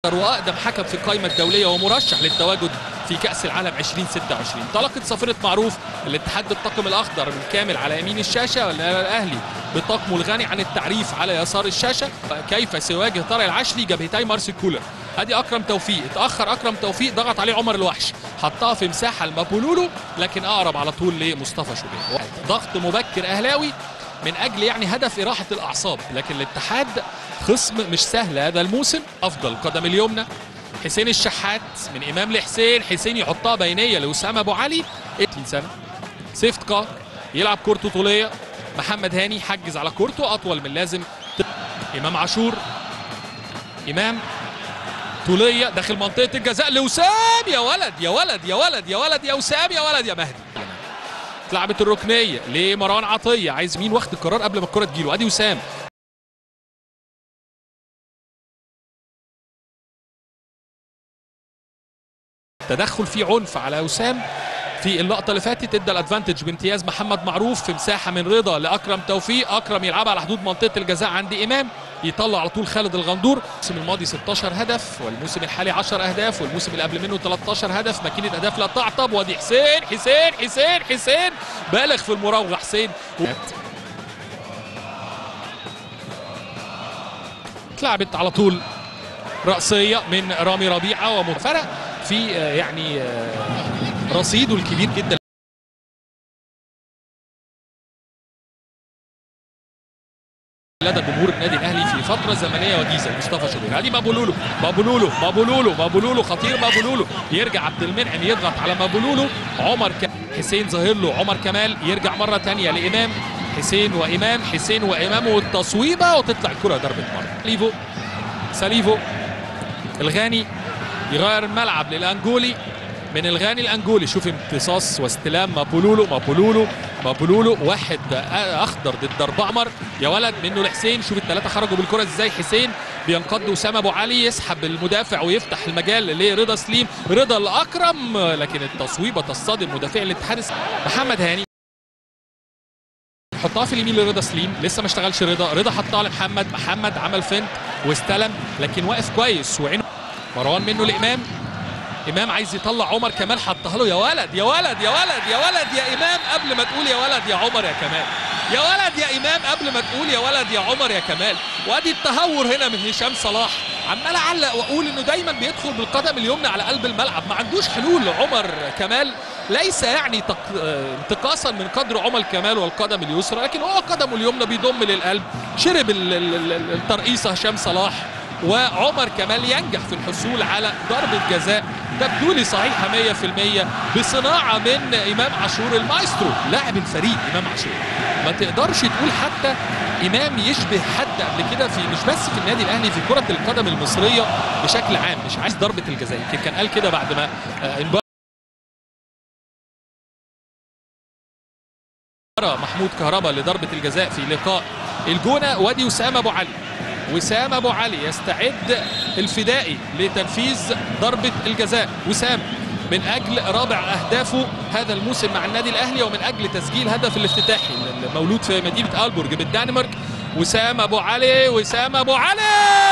واقدم حكم في القائمه الدوليه ومرشح للتواجد في كاس العالم 2026 طلقت صافره معروف الاتحاد بالطاقم الاخضر بالكامل على يمين الشاشه الاهلي بطاقمه الغني عن التعريف على يسار الشاشه كيف سيواجه طارق العشري جبهتي مارسيل كولر ادي اكرم توفيق اتاخر اكرم توفيق ضغط عليه عمر الوحش حطها في مساحه لمابولولو لكن اقرب على طول لمصطفى شوبير ضغط مبكر اهلاوي من اجل يعني هدف اراحه الاعصاب لكن الاتحاد خصم مش سهل هذا الموسم افضل قدم اليمنى حسين الشحات من امام لحسين حسين يحطها بينيه لاسامه ابو علي 30 سنه سيفت كار يلعب كورته طوليه محمد هاني حجز على كورته اطول من لازم امام عاشور امام طوليه داخل منطقه الجزاء لوسام يا ولد يا ولد يا ولد يا ولد يا وسام يا ولد يا مهدي اتلعبت الركنيه لمروان عطيه عايز مين واخد القرار قبل ما الكره تجيله ادي وسام تدخل في عنف على وسام في اللقطه اللي فاتت ادى الادفانتج بامتياز محمد معروف في مساحه من رضا لاكرم توفيق اكرم يلعبها على حدود منطقه الجزاء عند امام يطلع على طول خالد الغندور الموسم الماضي 16 هدف والموسم الحالي 10 اهداف والموسم اللي قبل منه 13 هدف ماكينه اهداف لا تعطب وادي حسين حسين حسين حسين بالغ في المراوغه حسين اتلعبت على طول رأسية من رامي ربيعة ومفرق في يعني رصيده الكبير جدا لدى جمهور النادي الاهلي في فتره زمنيه وجيزه مصطفى شوبير ادي مابولولو مابولولو مابولولو مابولولو خطير مابولولو يرجع عبد المنعم يضغط على مابولولو عمر ك... حسين ظاهر له عمر كمال يرجع مره ثانيه لامام حسين وامام حسين وامام والتصويبه وتطلع الكره ضربه مرمى ليفو ساليفو الغاني يغير الملعب للانجولي من الغاني الانجولي شوف امتصاص واستلام مابولولو مابولولو مابولولو واحد اخضر ضد اربعه احمر يا ولد منه لحسين شوف الثلاثه خرجوا بالكره ازاي حسين بينقض اسامه ابو علي يسحب المدافع ويفتح المجال لرضا سليم رضا الاكرم لكن التصويبه تصطدم مدافع الاتحاد محمد هاني حطها في اليمين لرضا سليم لسه ما اشتغلش رضا رضا حطها لمحمد محمد عمل فنت واستلم لكن واقف كويس وعينه مروان منه لامام امام عايز يطلع عمر كمال حطها له يا ولد يا ولد يا ولد يا ولد يا امام قبل ما تقول يا ولد يا عمر يا كمال يا ولد يا امام قبل ما تقول يا ولد يا عمر يا كمال وادي التهور هنا من هشام صلاح عمال اعلق واقول انه دايما بيدخل بالقدم اليمنى على قلب الملعب ما عندوش حلول عمر كمال ليس يعني تق... انتقاصا من قدر عمر كمال والقدم اليسرى لكن هو قدمه اليمنى بيضم للقلب شرب الترقيصه هشام صلاح وعمر كمال ينجح في الحصول على ضربة جزاء تبدو لي صحيحة 100% بصناعة من إمام عاشور المايسترو لاعب الفريق إمام عاشور ما تقدرش تقول حتى إمام يشبه حد قبل كده في مش بس في النادي الأهلي في كرة القدم المصرية بشكل عام مش عايز ضربة الجزاء يمكن كان قال كده بعد ما محمود كهربا لضربة الجزاء في لقاء الجونة وادي وسام أبو علي وسام ابو علي يستعد الفدائي لتنفيذ ضربه الجزاء وسام من اجل رابع اهدافه هذا الموسم مع النادي الاهلي ومن اجل تسجيل هدف الافتتاحي المولود في مدينه البورج بالدنمارك وسام ابو علي وسام ابو علي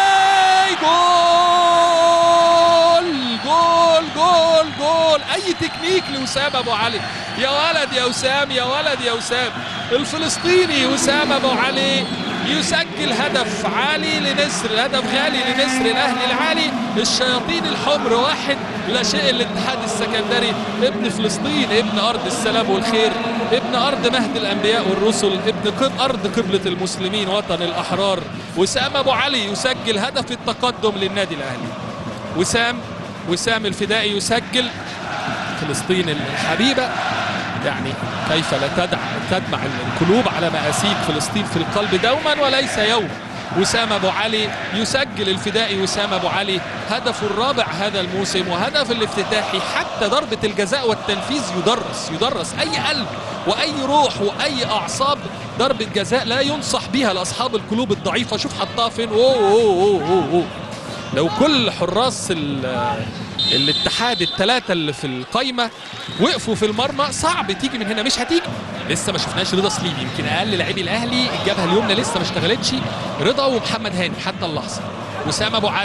جول جول جول جول اي تكنيك لوسام ابو علي يا ولد يا وسام يا ولد يا وسام الفلسطيني وسام ابو علي يسجل هدف عالي لنسر هدف غالي لنسر الاهلي العالي الشياطين الحمر واحد لا شيء الاتحاد السكندري ابن فلسطين ابن ارض السلام والخير ابن ارض مهد الانبياء والرسل ابن ارض قبله المسلمين وطن الاحرار وسام ابو علي يسجل هدف التقدم للنادي الاهلي وسام وسام الفدائي يسجل فلسطين الحبيبه يعني كيف لا تدع تدمع القلوب على مآسيك فلسطين في القلب دوما وليس يوم وسام ابو علي يسجل الفدائي وسام ابو علي هدفه الرابع هذا الموسم وهدف الافتتاحي حتى ضربه الجزاء والتنفيذ يدرس يدرس اي قلب واي روح واي اعصاب ضربه جزاء لا ينصح بها لاصحاب القلوب الضعيفه شوف حطها فين أوه أوه أوه أوه أوه. لو كل حراس الاتحاد الثلاثه اللي في القايمه وقفوا في المرمى صعب تيجي من هنا مش هتيجي لسه ما شفناش رضا سليم يمكن اقل لاعبي الاهلي الجبهه اليمنى لسه ما اشتغلتش رضا ومحمد هاني حتى اللحظه وسام ابو علي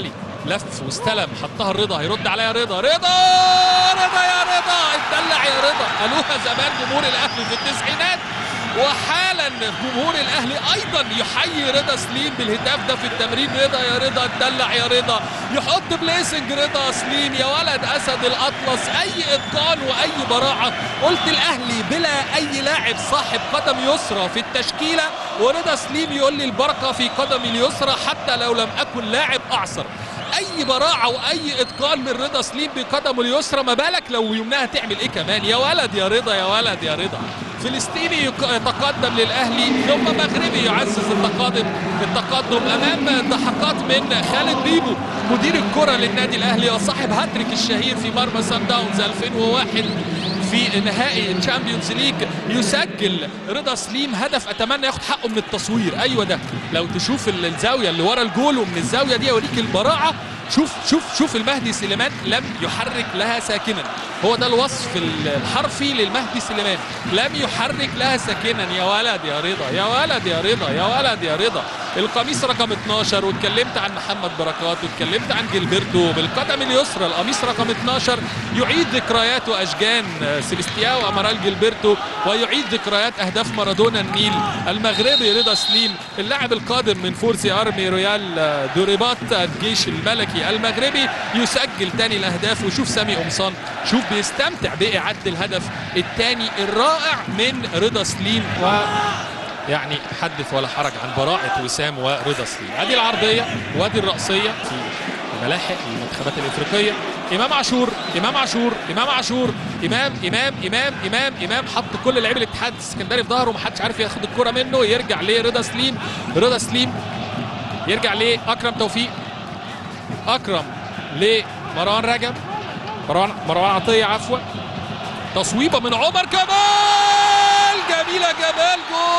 لف واستلم حطها الرضا هيرد عليها رضا رضا رضا يا رضا اتدلع يا رضا قالوها زمان جمهور الاهلي في التسعينات وحالا جمهور الاهلي ايضا يحيي رضا سليم بالهتاف ده في التمرين رضا يا رضا اتدلع يا رضا يحط بليسنج رضا سليم يا ولد اسد الاطلس اي اتقان واي براعه قلت الاهلي بلا اي لاعب صاحب قدم يسرى في التشكيله ورضا سليم يقول لي البركه في قدمي اليسرى حتى لو لم اكن لاعب اعصر اي براعه واي اتقان من رضا سليم بقدمه اليسرى ما بالك لو يمناها تعمل ايه كمان يا ولد يا رضا يا ولد يا رضا فلسطيني يتقدم للاهلي ثم مغربي يعزز التقادم التقدم امام ضحكات من خالد بيبو مدير الكره للنادي الاهلي وصاحب هاتريك الشهير في مرمى سان داونز 2001 في نهائي الشامبيونز ليج يسجل رضا سليم هدف اتمنى ياخد حقه من التصوير ايوه ده لو تشوف الزاويه اللي ورا الجول ومن الزاويه دي اوريك البراعه شوف شوف شوف المهدي سليمان لم يحرك لها ساكنا هو ده الوصف الحرفي للمهدي سليمان لم يحرك لها ساكنا يا ولد يا رضا يا ولد يا رضا يا ولد يا رضا القميص رقم 12 واتكلمت عن محمد بركات واتكلمت عن جilberto بالقدم اليسرى القميص رقم 12 يعيد ذكريات واشجان سيليستياو امارال جilberto ويعيد ذكريات اهداف مارادونا النيل المغربي رضا سليم اللاعب القادم من فورسي ارمي رويال دوريبات الجيش الملكي المغربي يسجل ثاني الاهداف وشوف سامي قمصان شوف بيستمتع باعاده الهدف الثاني الرائع من رضا سليم و يعني حدث ولا حرج عن براعة وسام ورضا سليم ادي العرضية وادي الرأسية في ملاحق المنتخبات الافريقية امام عاشور امام عاشور امام عاشور امام امام امام امام امام حط كل لعيبه الاتحاد السكندري في ظهره ومحدش عارف ياخد الكرة منه يرجع لرضا سليم رضا سليم يرجع لاكرم توفيق اكرم لمروان رجب مروان مروان عطيه عفوا تصويبه من عمر كمال جميله جمال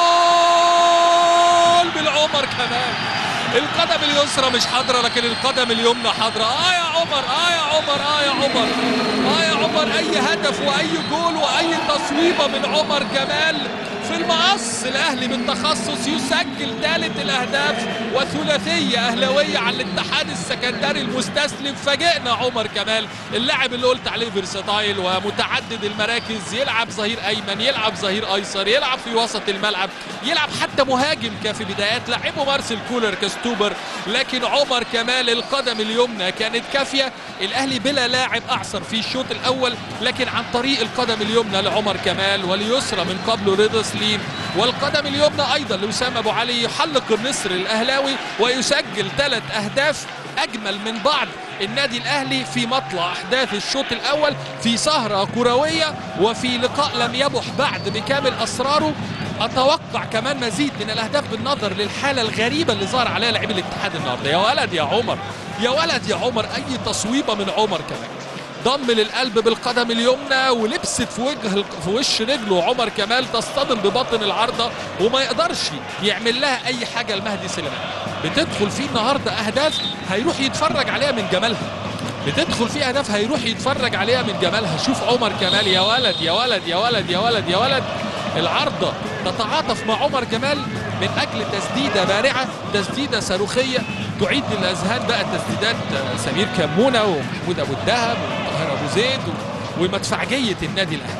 جول بالعمر كمال القدم اليسرى مش حاضره لكن القدم اليمنى حاضره اه يا عمر اه يا عمر اه يا عمر اه يا عمر اي هدف واي جول واي تصويبه من عمر كمال في المقص الاهلي بالتخصص يسجل ثالث الاهداف وثلاثيه اهلاويه على الاتحاد السكندري المستسلم فاجئنا عمر كمال اللاعب اللي قلت عليه فيرساتايل ومتعدد المراكز يلعب ظهير ايمن يلعب ظهير ايسر يلعب في وسط الملعب يلعب حتى مهاجم كفي بدايات لعبه مارسيل كولر كستوبر لكن عمر كمال القدم اليمنى كانت كافيه الاهلي بلا لاعب اعصر في الشوط الاول لكن عن طريق القدم اليمنى لعمر كمال واليسرى من قبله رضا سليم والقدم اليمنى ايضا لوسام ابو علي يحلق النصر الاهلاوي ويسجل ثلاث اهداف اجمل من بعض النادي الاهلي في مطلع احداث الشوط الاول في سهره كرويه وفي لقاء لم يبح بعد بكامل اسراره اتوقع كمان مزيد من الاهداف بالنظر للحاله الغريبه اللي ظهر عليها لاعبي الاتحاد النهارده يا ولد يا عمر يا ولد يا عمر اي تصويبه من عمر كمان ضم للقلب بالقدم اليمنى ولبست في وجه في وش رجله عمر كمال تصطدم ببطن العارضه وما يقدرش يعمل لها اي حاجه المهدي سليمان بتدخل فيه النهارده اهداف هيروح يتفرج عليها من جمالها بتدخل فيه اهداف هيروح يتفرج عليها من جمالها شوف عمر كمال يا ولد يا ولد يا ولد يا ولد يا ولد العارضه تتعاطف مع عمر كمال من اجل تسديده بارعه تسديده صاروخيه تعيد للاذهان بقى تسديدات سمير كمونه ومحمود ابو الدهب وطاهر ابو زيد ومدفعجيه النادي الاهلي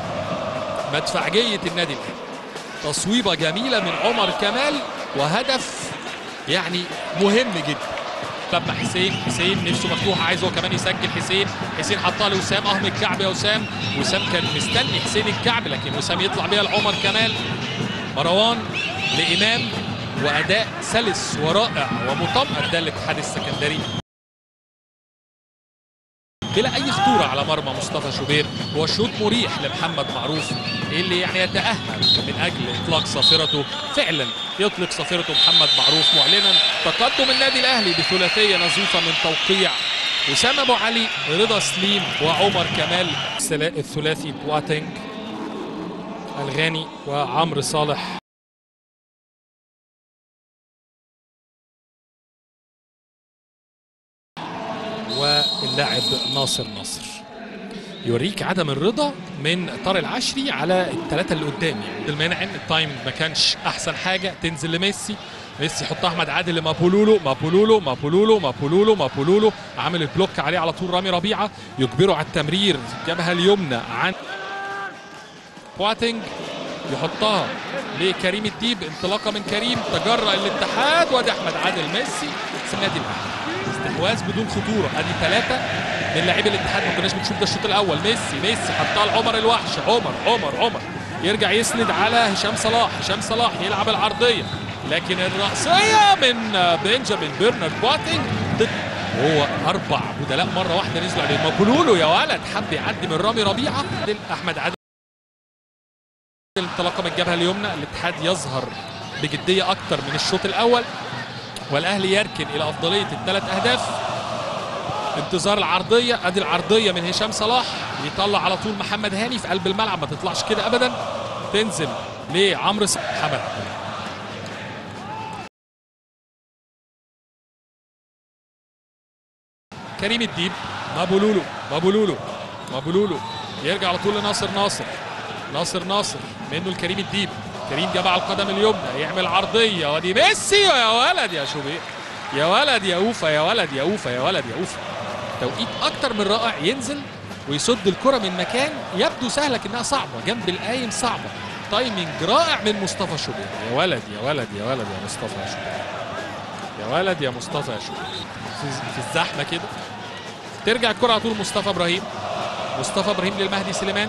مدفعجيه النادي الاهلي تصويبه جميله من عمر كمال وهدف يعني مهم جدا لما حسين حسين نفسه مفتوحه عايز هو كمان يسجل حسين حسين حطها لوسام اهم الكعب يا وسام وسام كان مستني حسين الكعب لكن وسام يطلع بيها لعمر كمال مروان لامام واداء سلس ورائع ومطمئن ده الاتحاد السكندري بلا اي خطوره على مرمى مصطفى شوبير هو شوط مريح لمحمد معروف اللي يعني يتاهل من اجل اطلاق صافرته فعلا يطلق صافرته محمد معروف معلنا تقدم النادي الاهلي بثلاثيه نظيفه من توقيع وسام ابو علي رضا سليم وعمر كمال الثلاثي بواتينج الغاني وعمرو صالح واللاعب ناصر ناصر يوريك عدم الرضا من طارق العشري على الثلاثه اللي قدام يعني عبد المنعم التايم ما كانش احسن حاجه تنزل لميسي ميسي يحط احمد عادل لمابولولو مابولولو مابولولو مابولولو مابولولو عامل البلوك عليه على طول رامي ربيعه يجبره على التمرير في الجبهه اليمنى عن بواتينج يحطها لكريم الديب انطلاقه من كريم تجرأ الاتحاد وادي احمد عادل ميسي في النادي الاهلي استحواذ بدون خطوره ادي ثلاثه من لاعبي الاتحاد ما كناش بنشوف ده الشوط الاول ميسي ميسي حطها لعمر الوحش عمر عمر عمر يرجع يسند على هشام صلاح هشام صلاح يلعب العرضيه لكن الرأسية من بنجامين برنارد بواتينج ضد هو اربع بدلاء مره واحده نزلوا عليه مابولولو يا ولد حب يعدي من رامي ربيعه احمد عادل انطلاقه من الجبهه اليمنى الاتحاد يظهر بجديه اكتر من الشوط الاول والاهلي يركن الى افضليه الثلاث اهداف انتظار العرضيه ادي العرضيه من هشام صلاح يطلع على طول محمد هاني في قلب الملعب ما تطلعش كده ابدا تنزل لعمرو س- محمد كريم الديب مابولولو مابولولو مابولولو يرجع على طول لناصر ناصر ناصر ناصر منه لكريم الديب كريم جاب على القدم اليمنى يعمل عرضيه ودي ميسي يا ولد يا شوبير يا ولد يا اوفا يا ولد يا اوفا يا ولد يا اوفا توقيت اكتر من رائع ينزل ويصد الكره من مكان يبدو سهل لكنها صعبه جنب القايم صعبه تايمنج رائع من مصطفى شوبير يا ولد يا ولد يا ولد يا مصطفى يا شوبير يا ولد يا مصطفى يا شوبير في, في الزحمه كده ترجع الكره على طول مصطفى ابراهيم مصطفى ابراهيم للمهدي سليمان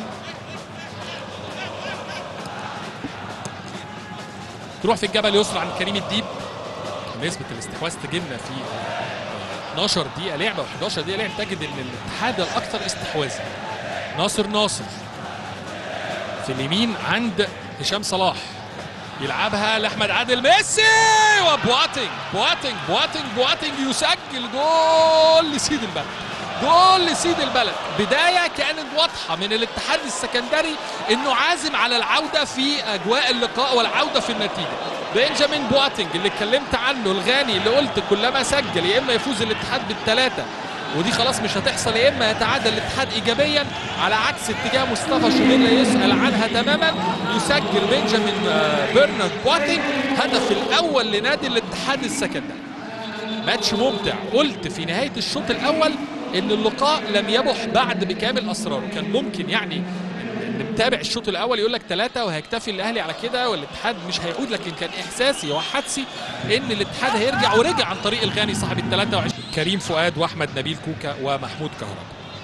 تروح في الجبهه اليسرى عند كريم الديب نسبه الاستحواذ تجينا في آه، 12 دقيقه لعبه و 11 دقيقه لعب تجد ان الاتحاد الاكثر استحواذا ناصر ناصر في اليمين عند هشام صلاح يلعبها لاحمد عادل ميسي وبواتينج بواتينج بواتينج بواتينج يسجل جول لسيد البلد جول لسيد البلد بدايه كانت واضحه من الاتحاد السكندري انه عازم على العوده في اجواء اللقاء والعوده في النتيجه بنجامين بواتينج اللي اتكلمت عنه الغاني اللي قلت كلما سجل يا اما يفوز الاتحاد بالثلاثه ودي خلاص مش هتحصل يا اما يتعادل الاتحاد ايجابيا على عكس اتجاه مصطفى شوبير لا يسال عنها تماما يسجل بنجامين آه، برنارد بواتينج هدف الاول لنادي الاتحاد السكندري ماتش ممتع قلت في نهايه الشوط الاول ان اللقاء لم يبح بعد بكامل اسراره كان ممكن يعني اللي متابع الشوط الاول يقول لك ثلاثه وهيكتفي الاهلي على كده والاتحاد مش هيعود لكن كان احساسي وحدسي ان الاتحاد هيرجع ورجع عن طريق الغاني صاحب ال 23 كريم فؤاد واحمد نبيل كوكا ومحمود كهربا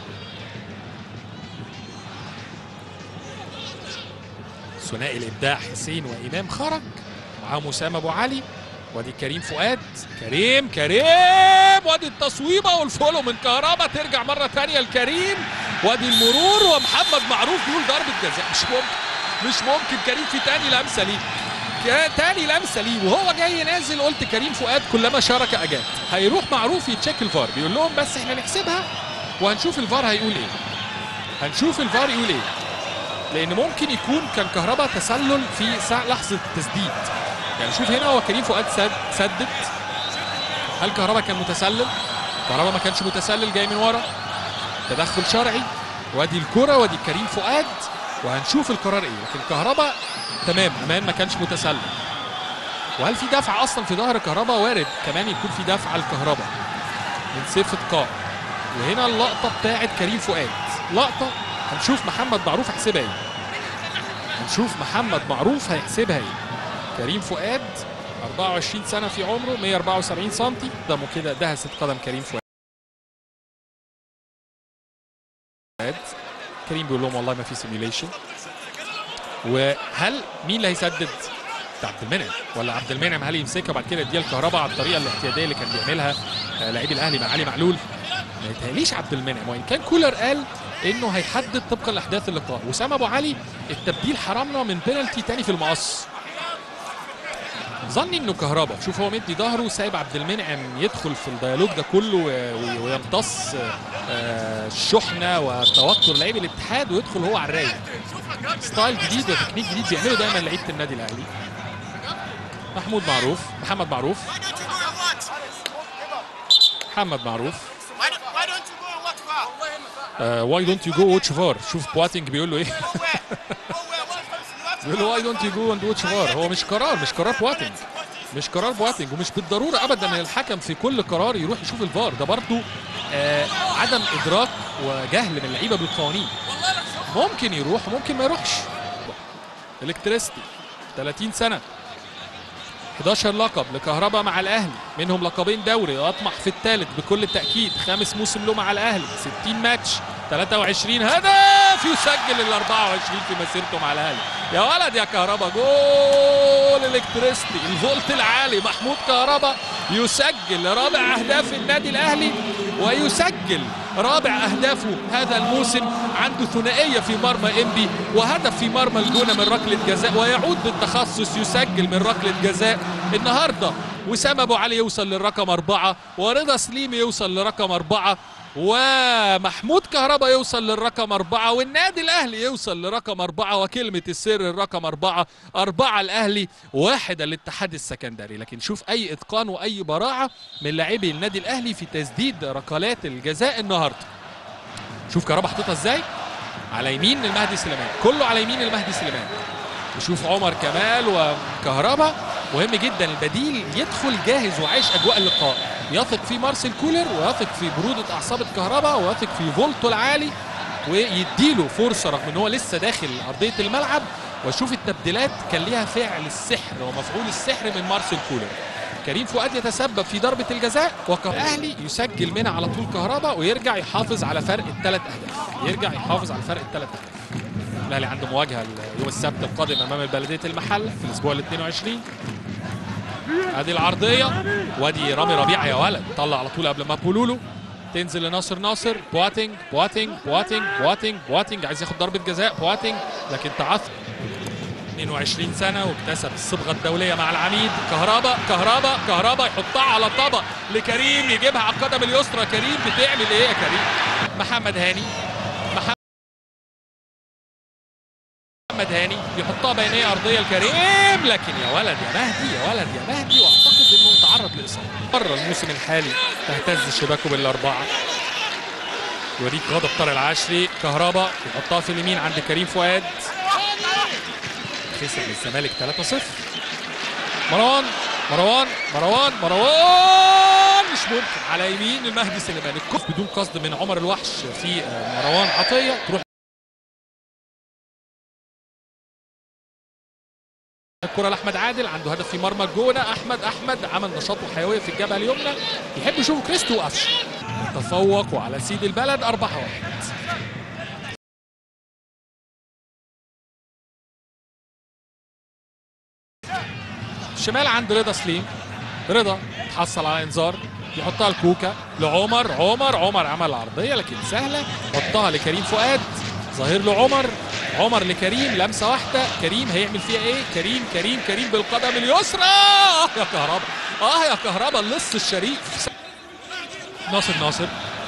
ثنائي الابداع حسين وامام خرج معاهم اسامه ابو علي وادي كريم فؤاد كريم كريم وادي التصويبه والفولو من كهربا ترجع مره ثانيه لكريم وادي المرور ومحمد معروف بيقول ضربه جزاء مش ممكن مش ممكن كريم في تاني لمسه ليه كا- تاني لمسه ليه وهو جاي نازل قلت كريم فؤاد كلما شارك اجاب هيروح معروف يتشيك الفار بيقول لهم بس احنا نحسبها وهنشوف الفار هيقول ايه هنشوف الفار يقول ايه لان ممكن يكون كان كهربا تسلل في ساعة لحظه التسديد يعني شوف هنا هو كريم فؤاد سد سدد هل كهربا كان متسلل كهربا ما كانش متسلل جاي من ورا تدخل شرعي وادي الكرة وادي كريم فؤاد وهنشوف القرار ايه لكن كهربا تمام امان ما كانش متسلل وهل في دفع اصلا في ظهر كهربا وارد كمان يكون في دفع لكهربا من سيف اتقاء وهنا اللقطه بتاعت كريم فؤاد لقطه هنشوف محمد معروف هيحسبها ايه هنشوف محمد معروف هيحسبها ايه كريم فؤاد 24 سنه في عمره 174 سم قدامه كده دهست قدم كريم فؤاد كريم بيقول لهم والله ما في سيميوليشن وهل مين اللي هيسدد؟ ده عبد المنعم ولا عبد المنعم هل يمسكها وبعد كده يديها الكهرباء على الطريقه الاعتياديه اللي كان بيعملها آه، لعيب الاهلي مع علي معلول ما يتهيأليش عبد المنعم وان كان كولر قال انه هيحدد طبقا لاحداث اللقاء وسام ابو علي التبديل حرمنا من بينالتي تاني في المقص ظني انه كهربا شوف هو مدي ظهره سايب عبد المنعم يدخل في الديالوج ده كله و- و- ويمتص آه، الشحنه وتوتر لعيب الاتحاد ويدخل هو على الرايق ستايل جديد وتكنيك جديد بيعمله دايما لعيبه النادي الاهلي محمود معروف محمد معروف محمد معروف Why, don't- why don't you go and watch VAR? واي دونت يو جو واتش فار شوف بواتينج بيقول له ايه Go where? Go where? What happens? You have to بيقول له واي دونت يو جو اند واتش فار هو مش قرار مش قرار بواتينج مش قرار بواتنج ومش بالضروره ابدا ان الحكم في كل قرار يروح يشوف الفار ده برضو آه عدم ادراك وجهل من اللعيبه بالقوانين ممكن يروح وممكن ما يروحش الكتريستي 30 سنه 11 لقب لكهربا مع الاهلي منهم لقبين دوري واطمح في الثالث بكل تاكيد خامس موسم له مع الاهلي 60 ماتش 23 هدف يسجل ال 24 في مسيرته مع الاهلي يا ولد يا كهربا جول الكتريستي الفولت العالي محمود كهربا يسجل رابع اهداف النادي الاهلي ويسجل رابع اهدافه هذا الموسم عنده ثنائيه في مرمى انبي وهدف في مرمى الجونه من ركله جزاء ويعود بالتخصص يسجل من ركله جزاء النهارده وسام ابو علي يوصل للرقم اربعه ورضا سليمي يوصل لرقم اربعه ومحمود كهربا يوصل للرقم أربعة والنادي الأهلي يوصل لرقم أربعة وكلمة السر الرقم أربعة أربعة الأهلي واحد الاتحاد السكندري لكن شوف أي إتقان وأي براعة من لاعبي النادي الأهلي في تسديد ركلات الجزاء النهاردة شوف كهربا حطيتها إزاي على يمين المهدي سليمان كله على يمين المهدي سليمان نشوف عمر كمال وكهربا مهم جدا البديل يدخل جاهز وعايش اجواء اللقاء يثق في مارسيل كولر ويثق في برودة اعصاب الكهرباء ويثق في فولتو العالي ويديله فرصه رغم ان هو لسه داخل ارضيه الملعب واشوف التبديلات كان ليها فعل السحر ومفعول السحر من مارسيل كولر كريم فؤاد يتسبب في ضربه الجزاء والاهلي يسجل منها على طول كهرباء ويرجع يحافظ على فرق الثلاث اهداف يرجع يحافظ على فرق الثلاث اهداف الاهلي عنده مواجهه يوم السبت القادم امام بلديه المحله في الاسبوع ال 22 ادي العرضيه وادي رامي ربيعه يا ولد طلع على طول قبل ما بولولو تنزل لناصر ناصر بواتينج بواتينج بواتينج بواتينج بواتينج عايز ياخد ضربه جزاء بواتينج لكن تعثر 22 سنه واكتسب الصبغه الدوليه مع العميد كهربا كهربا كهربا يحطها على طبق لكريم يجيبها على القدم اليسرى كريم بتعمل ايه يا كريم محمد هاني محمد هاني يحطها بينيه ارضيه لكريم لكن يا ولد يا مهدي يا ولد يا مهدي واعتقد انه تعرض لاصابه مره الموسم الحالي تهتز شباكه بالاربعه يوريك غضب طارق العشري كهربا يحطها في اليمين عند كريم فؤاد خسر الزمالك 3-0 مروان مروان مروان مروان مش ممكن على يمين المهدي سليمان الكف بدون قصد من عمر الوحش في مروان عطيه تروح الكره لاحمد عادل عنده هدف في مرمى الجونه احمد احمد عمل نشاط وحيويه في الجبهه اليمنى يحب يشوفه كريستو قفش تفوق وعلى سيد البلد 4 1 شمال عند رضا سليم رضا تحصل على انذار يحطها لكوكا لعمر عمر عمر عمل عرضيه لكن سهله حطها لكريم فؤاد ظاهر له عمر عمر لكريم لمسه واحده كريم هيعمل فيها ايه كريم كريم كريم بالقدم اليسرى اه يا كهربا اه يا كهربا اللص الشريف ناصر ناصر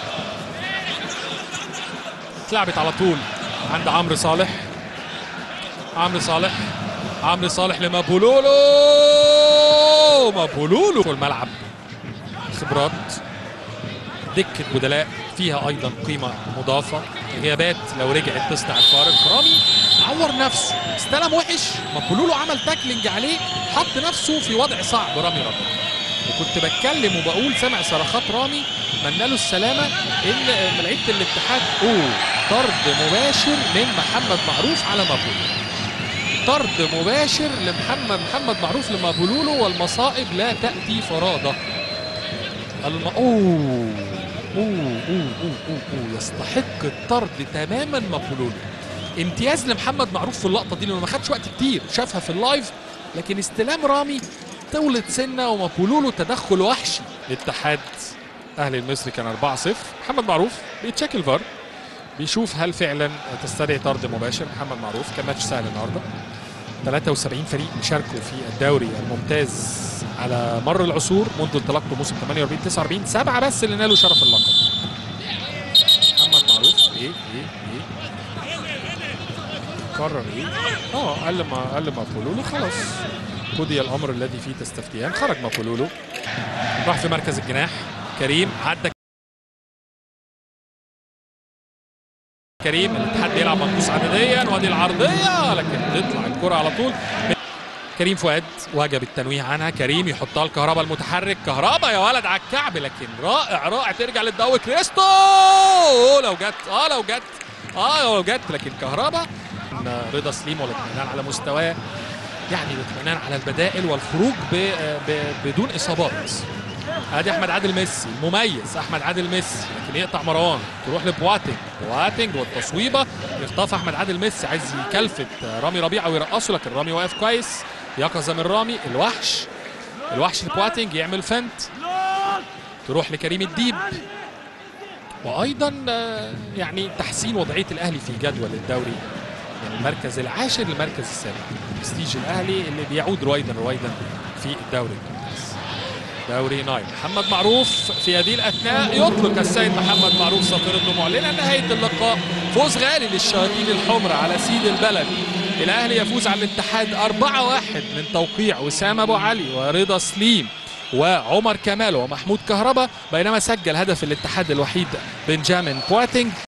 اتلعبت على طول عند عمرو صالح عمرو صالح عمرو صالح لمابولولو مابولولو في الملعب خبرات دكة بدلاء فيها ايضا قيمة مضافة غيابات لو رجعت تصنع الفارق رامي عور نفسه استلم وحش مابولولو عمل تاكلينج عليه حط نفسه في وضع صعب رامي ربيع وكنت بتكلم وبقول سامع صرخات رامي اتمنى له السلامة ان لعيبة الاتحاد اوه طرد مباشر من محمد معروف على مابولولو طرد مباشر لمحمد محمد معروف لمابولولو والمصائب لا تأتي فرادة الم... اوه اوه اوه اوه اوه, أوه. يستحق الطرد تماما مابولولو امتياز لمحمد معروف في اللقطه دي لانه ما خدش وقت كتير شافها في اللايف لكن استلام رامي طولت سنه ومابولولو تدخل وحشي للاتحاد اهلي المصري كان 4-0 محمد معروف بيتشيك الفار بيشوف هل فعلا تستدعي طرد مباشر محمد معروف كان ماتش سهل النهارده 73 فريق شاركوا في الدوري الممتاز على مر العصور منذ انطلاقته موسم 48 49 سبعه بس اللي نالوا شرف اللقب محمد معروف ايه ايه ايه قرر ايه اه قال ما قال ما بولولو خلاص قضي الامر الذي فيه تستفتيان خرج مابولولو راح في مركز الجناح كريم عدى كريم الاتحاد بيلعب منقوص عدديا وادي العرضيه لكن تطلع الكره على طول كريم فؤاد وجب التنويه عنها كريم يحطها الكهرباء المتحرك كهرباء يا ولد على الكعب لكن رائع رائع ترجع للضوء كريستو أوه لو جت اه لو جت اه لو جت لكن كهرباء إن رضا سليم والاطمئنان على مستواه يعني الاطمئنان على البدائل والخروج ب... ب... بدون اصابات ادي احمد عادل ميسي مميز احمد عادل ميسي لكن يقطع مروان تروح لبواتنج بواتنج والتصويبه يخطف احمد عادل ميسي عايز يكلفت رامي ربيعه ويرقصه لكن رامي واقف كويس يقظه من رامي الوحش الوحش لبواتنج يعمل فنت تروح لكريم الديب وايضا آه، يعني تحسين وضعيه الاهلي في جدول الدوري من المركز العاشر للمركز السابع برستيج الاهلي اللي بيعود رويدا رويدا في الدوري الممتاز دوري نايل محمد معروف في هذه الاثناء يطلق السيد محمد معروف صفيرته معلنا نهايه اللقاء فوز غالي للشياطين الحمر على سيد البلد الاهلي يفوز على الاتحاد 4-1 من توقيع وسام ابو علي ورضا سليم وعمر كمال ومحمود كهربا بينما سجل هدف الاتحاد الوحيد بنجامين بواتينج